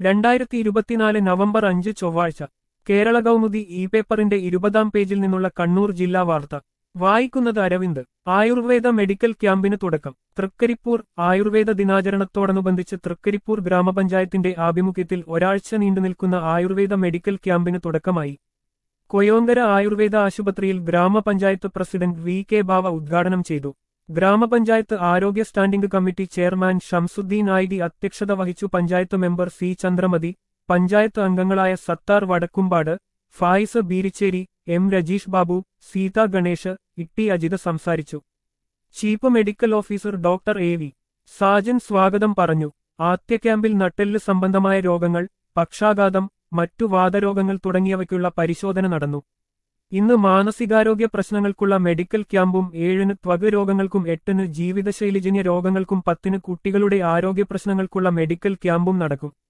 രണ്ടായിരത്തി ഇരുപത്തിനാല് നവംബർ അഞ്ച് ചൊവ്വാഴ്ച കേരള കൗമുദി ഇ പേപ്പറിന്റെ ഇരുപതാം പേജിൽ നിന്നുള്ള കണ്ണൂർ ജില്ലാ വാർത്ത വായിക്കുന്നത് അരവിന്ദ് ആയുർവേദ മെഡിക്കൽ ക്യാമ്പിന് തുടക്കം തൃക്കരിപ്പൂർ ആയുർവേദ ദിനാചരണത്തോടനുബന്ധിച്ച് തൃക്കരിപ്പൂർ ഗ്രാമപഞ്ചായത്തിന്റെ ആഭിമുഖ്യത്തിൽ ഒരാഴ്ച നീണ്ടുനിൽക്കുന്ന ആയുർവേദ മെഡിക്കൽ ക്യാമ്പിന് തുടക്കമായി കൊയോങ്കര ആയുർവേദ ആശുപത്രിയിൽ ഗ്രാമപഞ്ചായത്ത് പ്രസിഡന്റ് വി കെ ബാവ ഉദ്ഘാടനം ചെയ്തു ഗ്രാമപഞ്ചായത്ത് ആരോഗ്യ സ്റ്റാൻഡിംഗ് കമ്മിറ്റി ചെയർമാൻ ഷംസുദ്ദീൻ ആയിഡി അധ്യക്ഷത വഹിച്ചു പഞ്ചായത്ത് മെമ്പർ സി ചന്ദ്രമതി പഞ്ചായത്ത് അംഗങ്ങളായ സത്താർ വടക്കുംപാട് ഫായിസ് ബീരിച്ചേരി എം രജീഷ് ബാബു സീത ഗണേഷ് ഇട്ടി അജിത സംസാരിച്ചു chief medical officer doctor A V Sajan സ്വാഗതം പറഞ്ഞു ആദ്യ ക്യാമ്പിൽ നട്ടെല്ല് സംബന്ധമായ രോഗങ്ങൾ പക്ഷാഘാതം മറ്റു വാതരോഗങ്ങൾ തുടങ്ങിയവയ്ക്കുള്ള പരിശോധന നടന്നു ഇന്ന് മാനസികാരോഗ്യ പ്രശ്നങ്ങൾക്കുള്ള മെഡിക്കൽ ക്യാമ്പും ഏഴിന് ത്വക രോഗങ്ങൾക്കും എട്ടിന് ജീവിതശൈലിജന്യ രോഗങ്ങൾക്കും പത്തിന് കുട്ടികളുടെ ആരോഗ്യ പ്രശ്നങ്ങൾക്കുള്ള മെഡിക്കൽ ക്യാമ്പും നടക്കും